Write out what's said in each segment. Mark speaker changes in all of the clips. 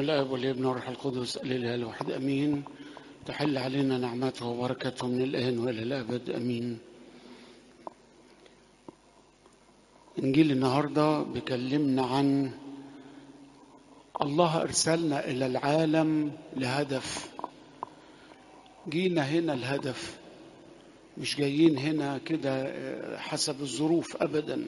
Speaker 1: الاب والابن والروح القدس الاله الواحد امين تحل علينا نعمته وبركته من الان والى الابد امين انجيل النهارده بيكلمنا عن الله ارسلنا الى العالم لهدف جينا هنا الهدف مش جايين هنا كده حسب الظروف ابدا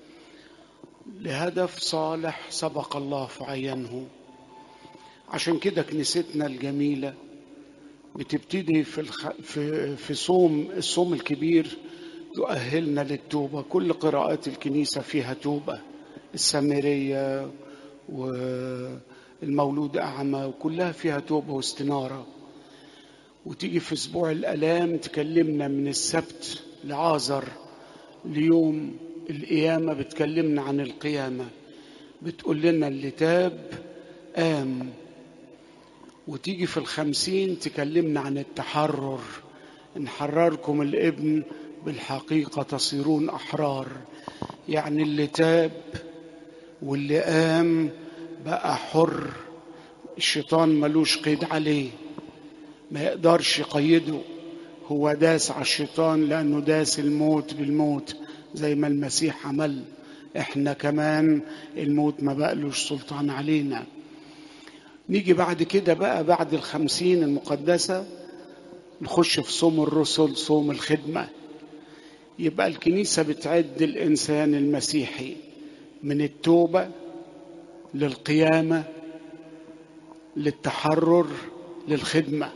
Speaker 1: لهدف صالح سبق الله فعينه عشان كده كنيستنا الجميلة بتبتدي في الخ... في في صوم الصوم الكبير تؤهلنا للتوبة كل قراءات الكنيسة فيها توبة السامرية والمولود أعمى وكلها فيها توبة واستنارة وتيجي في أسبوع الآلام تكلمنا من السبت لعازر ليوم القيامة بتكلمنا عن القيامة بتقول لنا اللي تاب قام وتيجي في الخمسين تكلمنا عن التحرر إن حرركم الابن بالحقيقة تصيرون أحرار يعني اللي تاب واللي قام بقى حر الشيطان ملوش قيد عليه ما يقدرش يقيده هو داس على الشيطان لأنه داس الموت بالموت زي ما المسيح عمل احنا كمان الموت ما بقلوش سلطان علينا نيجي بعد كده بقى بعد الخمسين المقدسة نخش في صوم الرسل صوم الخدمة يبقى الكنيسة بتعد الإنسان المسيحي من التوبة للقيامة للتحرر للخدمة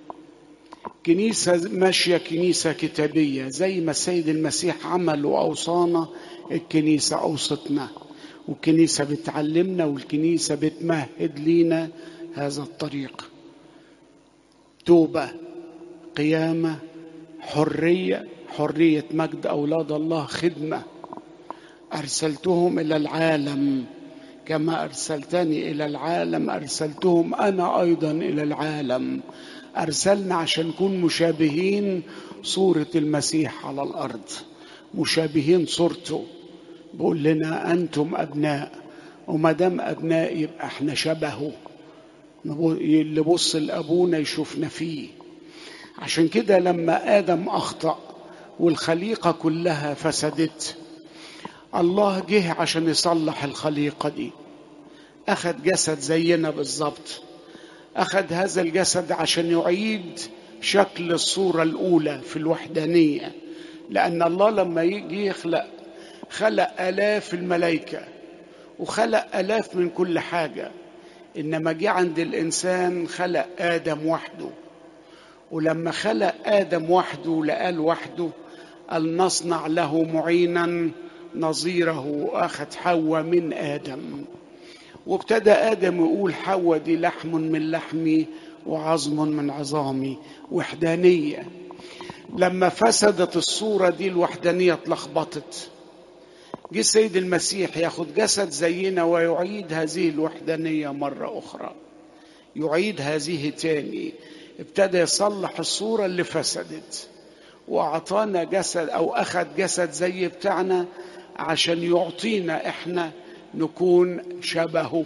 Speaker 1: كنيسة ماشية كنيسة كتابية زي ما السيد المسيح عمل وأوصانا الكنيسة أوصتنا والكنيسة بتعلمنا والكنيسة بتمهد لينا هذا الطريق توبة قيامة حرية حرية مجد أولاد الله خدمة أرسلتهم إلى العالم كما أرسلتني إلى العالم أرسلتهم أنا أيضا إلى العالم أرسلنا عشان نكون مشابهين صورة المسيح على الأرض مشابهين صورته بيقول لنا أنتم أبناء وما دام أبناء يبقى احنا شبهه اللي بص لأبونا يشوفنا فيه عشان كده لما آدم أخطأ والخليقة كلها فسدت الله جه عشان يصلح الخليقة دي أخذ جسد زينا بالظبط أخذ هذا الجسد عشان يعيد شكل الصورة الأولى في الوحدانية لأن الله لما يجي يخلق خلق آلاف الملائكة وخلق آلاف من كل حاجة إنما جه عند الإنسان خلق آدم وحده ولما خلق آدم وحده لقال وحده قال نصنع له معينا نظيره أخذ حواء من آدم وابتدى آدم يقول حواء دي لحم من لحمي وعظم من عظامي وحدانية لما فسدت الصورة دي الوحدانية اتلخبطت جه السيد المسيح ياخد جسد زينا ويعيد هذه الوحدانية مرة أخرى يعيد هذه تاني ابتدى يصلح الصورة اللي فسدت وأعطانا جسد أو أخذ جسد زي بتاعنا عشان يعطينا إحنا نكون شبهه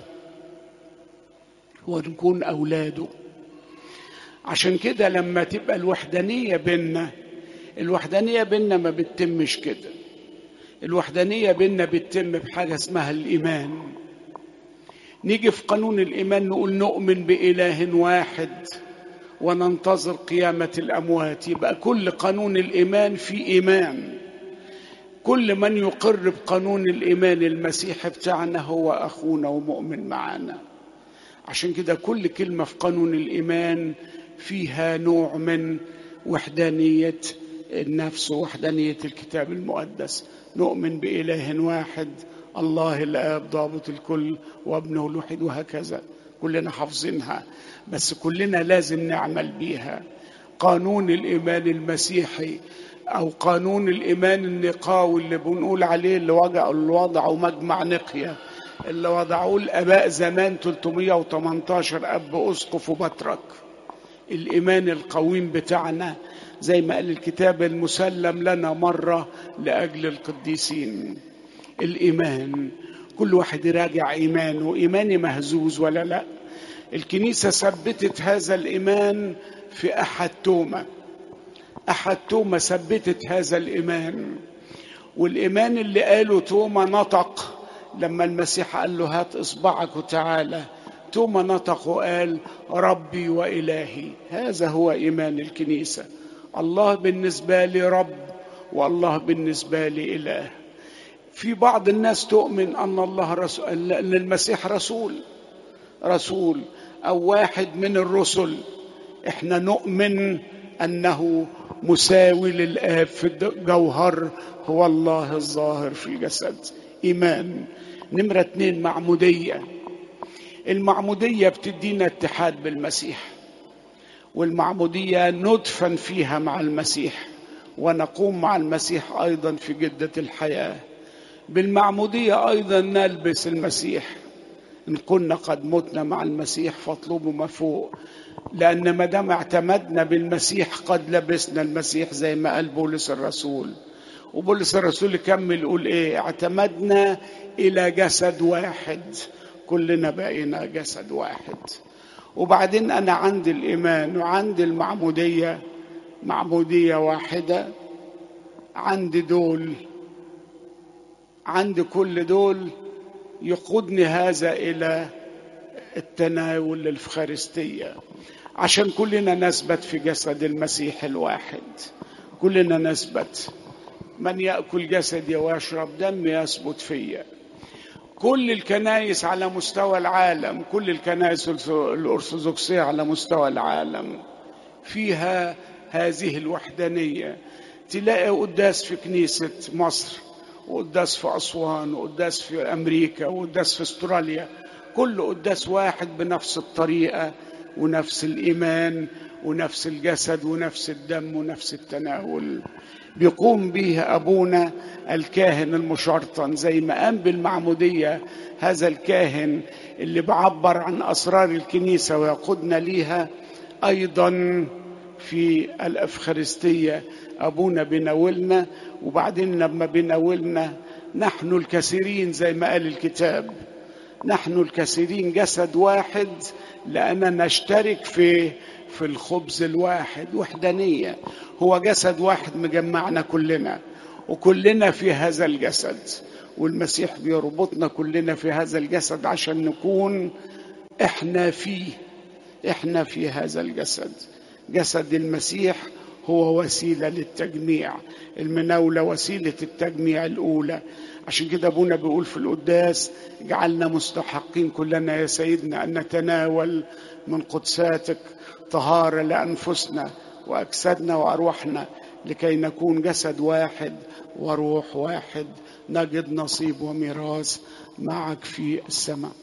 Speaker 1: ونكون أولاده عشان كده لما تبقى الوحدانية بينا الوحدانية بينا ما بتتمش كده الوحدانية بينا بتتم بحاجة اسمها الإيمان نيجي في قانون الإيمان نقول نؤمن بإله واحد وننتظر قيامة الأموات يبقى كل قانون الإيمان في إيمان كل من يقر بقانون الإيمان المسيحي بتاعنا هو أخونا ومؤمن معنا عشان كده كل كلمة في قانون الإيمان فيها نوع من وحدانية النفس ووحدانية الكتاب المقدس نؤمن بإله واحد الله الآب ضابط الكل وابنه الوحيد وهكذا كلنا حافظينها بس كلنا لازم نعمل بيها قانون الإيمان المسيحي أو قانون الإيمان النقاوي اللي بنقول عليه اللي وضعه اللي وضعه مجمع نقية اللي وضعوه الآباء زمان 318 أب أسقف وبطرك الإيمان القويم بتاعنا زي ما قال الكتاب المسلم لنا مرة لأجل القديسين الإيمان كل واحد يراجع إيمانه إيماني مهزوز ولا لا الكنيسة ثبتت هذا الإيمان في أحد توما أحد توما ثبتت هذا الإيمان والإيمان اللي قاله توما نطق لما المسيح قال له هات إصبعك وتعالى توما نطق وقال ربي وإلهي هذا هو إيمان الكنيسة الله بالنسبة لي رب والله بالنسبة لي إله في بعض الناس تؤمن أن الله رسول أن المسيح رسول رسول أو واحد من الرسل احنا نؤمن أنه مساوي للآب في الجوهر هو الله الظاهر في الجسد إيمان نمرة اتنين معمودية المعمودية بتدينا اتحاد بالمسيح والمعمودية ندفن فيها مع المسيح ونقوم مع المسيح أيضا في جدة الحياة بالمعمودية أيضا نلبس المسيح إن كنا قد متنا مع المسيح فاطلبوا ما فوق لأن ما دام اعتمدنا بالمسيح قد لبسنا المسيح زي ما قال بولس الرسول وبولس الرسول يكمل يقول إيه اعتمدنا إلى جسد واحد كلنا بقينا جسد واحد وبعدين أنا عندي الإيمان وعندي المعمودية معمودية واحدة عندي دول عند كل دول يقودني هذا إلى التناول للفخارستية عشان كلنا نثبت في جسد المسيح الواحد كلنا نثبت من يأكل جسدي ويشرب دمي يثبت فيا كل الكنائس على مستوى العالم كل الكنائس الأرثوذكسية على مستوى العالم فيها هذه الوحدانية تلاقي قداس في كنيسة مصر وقداس في أسوان وقداس في أمريكا وقداس في أستراليا كل قداس واحد بنفس الطريقة ونفس الإيمان ونفس الجسد ونفس الدم ونفس التناول بيقوم به أبونا الكاهن المشرطن زي ما قام بالمعمودية هذا الكاهن اللي بعبر عن أسرار الكنيسة ويقودنا ليها أيضا في الأفخارستية أبونا بيناولنا وبعدين لما بيناولنا نحن الكثيرين زي ما قال الكتاب نحن الكثيرين جسد واحد لأننا نشترك في في الخبز الواحد وحدانية هو جسد واحد مجمعنا كلنا وكلنا في هذا الجسد والمسيح بيربطنا كلنا في هذا الجسد عشان نكون احنا فيه احنا في هذا الجسد جسد المسيح هو وسيله للتجميع المناوله وسيله التجميع الاولى عشان كده ابونا بيقول في القداس جعلنا مستحقين كلنا يا سيدنا ان نتناول من قدساتك طهاره لانفسنا واجسادنا وارواحنا لكي نكون جسد واحد وروح واحد نجد نصيب وميراث معك في السماء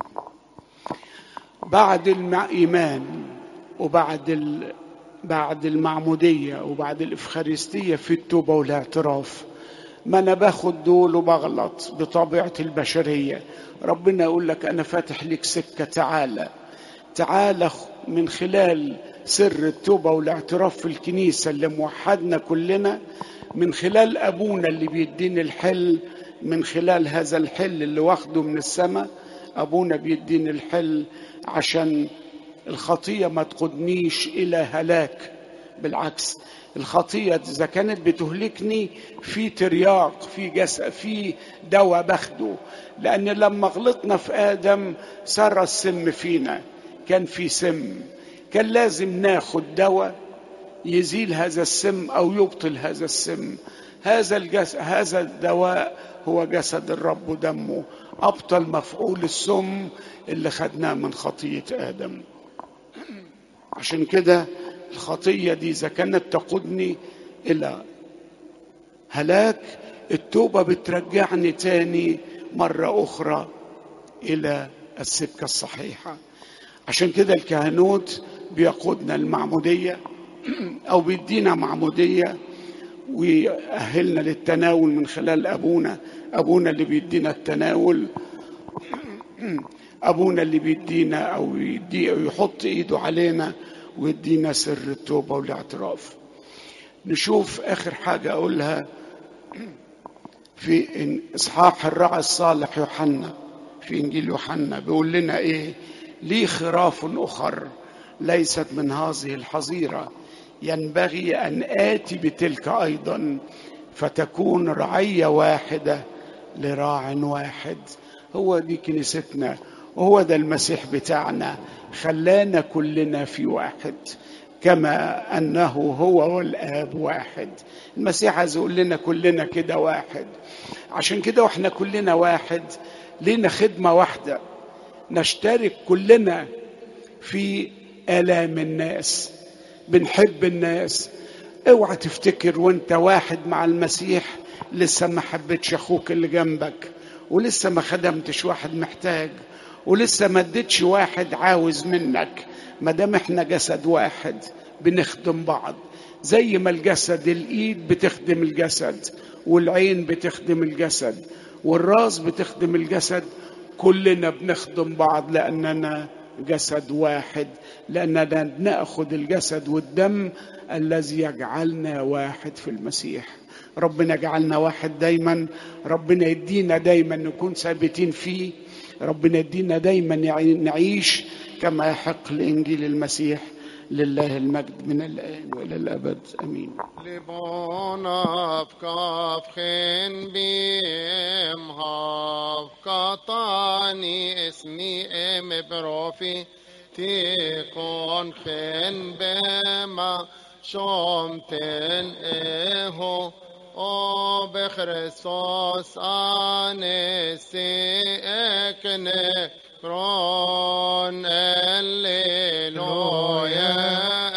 Speaker 1: بعد الايمان وبعد ال... بعد المعموديه وبعد الافخارستيه في التوبه والاعتراف ما انا باخد دول وبغلط بطبيعتي البشريه ربنا يقول لك انا فاتح لك سكه تعالى تعالى من خلال سر التوبه والاعتراف في الكنيسه اللي موحدنا كلنا من خلال ابونا اللي بيديني الحل من خلال هذا الحل اللي واخده من السماء ابونا بيديني الحل عشان الخطيه ما تقودنيش الى هلاك بالعكس الخطيه اذا كانت بتهلكني في ترياق في جسد في دواء باخده لان لما غلطنا في ادم سر السم فينا كان في سم كان لازم ناخد دواء يزيل هذا السم او يبطل هذا السم هذا الجسد هذا الدواء هو جسد الرب ودمه ابطل مفعول السم اللي خدناه من خطيه ادم عشان كده الخطيه دي اذا كانت تقودني الى هلاك التوبه بترجعني تاني مره اخرى الى السكه الصحيحه عشان كده الكهنوت بيقودنا المعموديه او بيدينا معموديه ويأهلنا للتناول من خلال ابونا ابونا اللي بيدينا التناول ابونا اللي بيدينا او يدي او يحط ايده علينا ويدينا سر التوبه والاعتراف نشوف اخر حاجه اقولها في اصحاح الراعي الصالح يوحنا في انجيل يوحنا بيقول لنا ايه لي خراف أخر ليست من هذه الحظيرة ينبغي أن آتي بتلك أيضا فتكون رعية واحدة لراع واحد هو دي كنيستنا وهو ده المسيح بتاعنا خلانا كلنا في واحد كما انه هو والاب واحد المسيح عايز يقول لنا كلنا كده واحد عشان كده واحنا كلنا واحد لينا خدمه واحده نشترك كلنا في الام الناس بنحب الناس اوعى تفتكر وانت واحد مع المسيح لسه ما حبيتش اخوك اللي جنبك ولسه ما خدمتش واحد محتاج ولسه ما اديتش واحد عاوز منك ما دام احنا جسد واحد بنخدم بعض زي ما الجسد الايد بتخدم الجسد والعين بتخدم الجسد والراس بتخدم الجسد كلنا بنخدم بعض لاننا جسد واحد لاننا ناخذ الجسد والدم الذي يجعلنا واحد في المسيح ربنا يجعلنا واحد دايما ربنا يدينا دايما نكون ثابتين فيه ربنا يدينا دايما نعيش كما يحق لإنجيل المسيح لله المجد من الآن وإلى الأبد أمين
Speaker 2: Libonov kafchen bim hav katani esmi em brofi tikon chen bema shomten eho o bechresos anesi ekne kron elleloya